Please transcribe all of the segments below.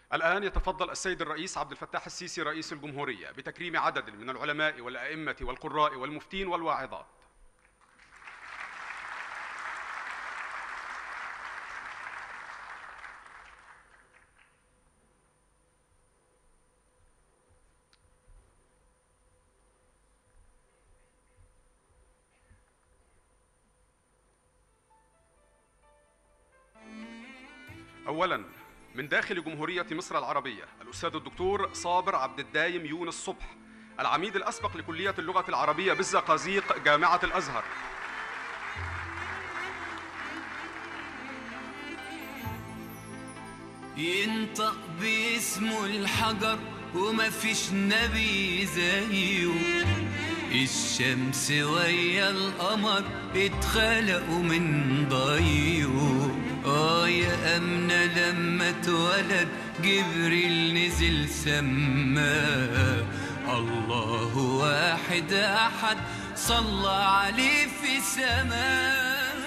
الآن يتفضل السيد الرئيس عبد الفتاح السيسي رئيس الجمهورية بتكريم عدد من العلماء والأئمة والقراء والمفتين والواعظات أولا من داخل جمهورية مصر العربية الأستاذ الدكتور صابر عبد الدايم يونس صبح العميد الأسبق لكلية اللغة العربية بالزقازيق جامعة الأزهر ينطق باسمه الحجر وما فيش نبي زيه الشمس ويا القمر اتخلقوا من ضيه اه يا أمنة لما اتولد جبريل نزل سماه الله واحد أحد صلى عليه في سماه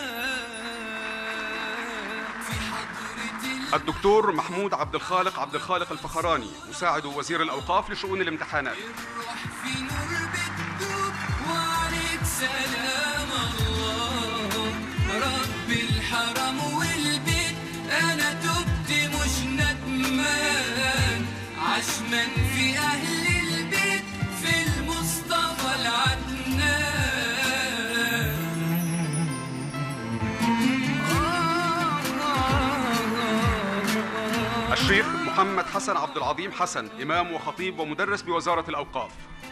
في حضرة الدكتور محمود عبد الخالق عبد الخالق الفخراني مساعد وزير الأوقاف لشؤون الامتحانات الروح في نور بتدوب وعليك سلام الله رب الحرم والبيت انا تبت مش ندمان عشمان في اهل البيت في المصطفى العدنان الشيخ محمد حسن عبد العظيم حسن إمام وخطيب ومدرس بوزارة الأوقاف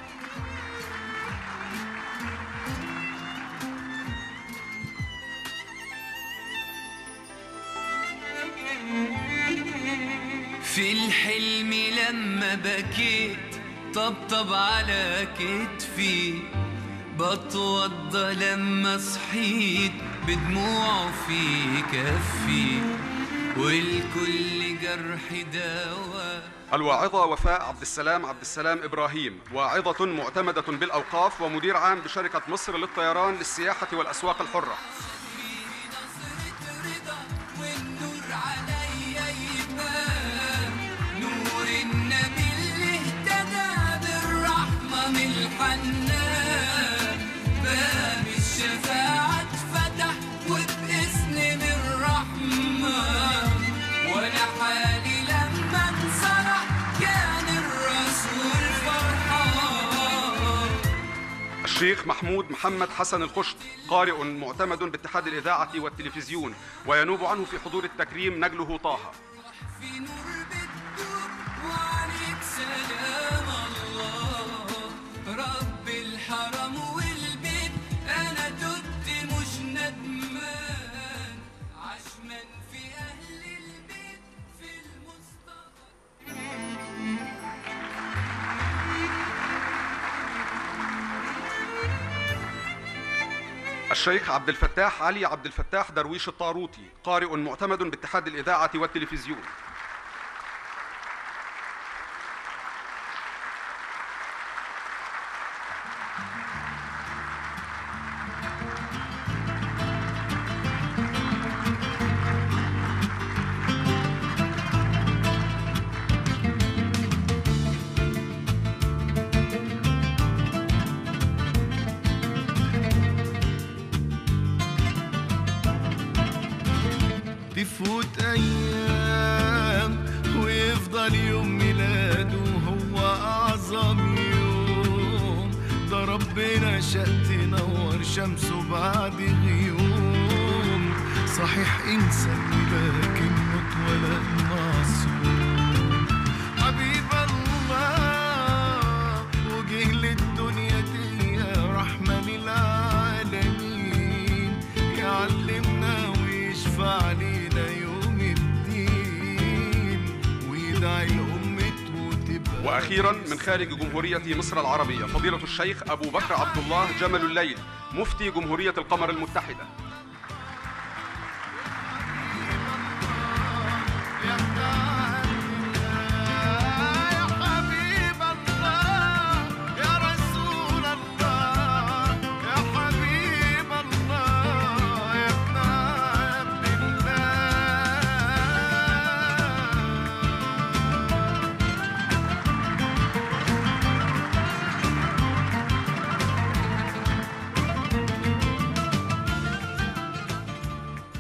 في الحلم لما بكيت طبطب على كتفي بتوضى لما صحيت بدموعه في كفي والكل جرح دواء الواعظة وفاء عبد السلام عبد السلام إبراهيم واعظة معتمدة بالأوقاف ومدير عام بشركة مصر للطيران للسياحة والأسواق الحرة نظرة رضا والنور عليا يبان نور النبي اللي اهتدى بالرحمة من الحنان باب الشفاعة اتفتح وباسم الرحمن وانا حالي لما انصرح كان الرسول فرحان الشيخ محمود محمد حسن الخشت قارئ معتمد باتحاد الإذاعة والتلفزيون وينوب عنه في حضور التكريم نجله طه في نور بتدوب وعليك سلام الله رب الحرم والبيت انا تبت مش ندمان عشمان في اهل البيت في المصطفى الشيخ عبد الفتاح علي عبد الفتاح درويش الطاروطي قارئ معتمد باتحاد الإذاعة والتلفزيون تفوت ايام ويفضل يوم ميلاده هو اعظم يوم ده ربنا شاء تنور شمسه بعد غيوم صحيح انسان لكن اتولد معصوم حبيب الله وجه للدنيا دي رحمة للعالمين يعلمنا ويشفع لينا يوم الدين ويدعي لأمته تبقى وأخيرا من خارج جمهورية مصر العربية فضيلة الشيخ أبو بكر عبد الله جمل الليل مفتي جمهورية القمر المتحدة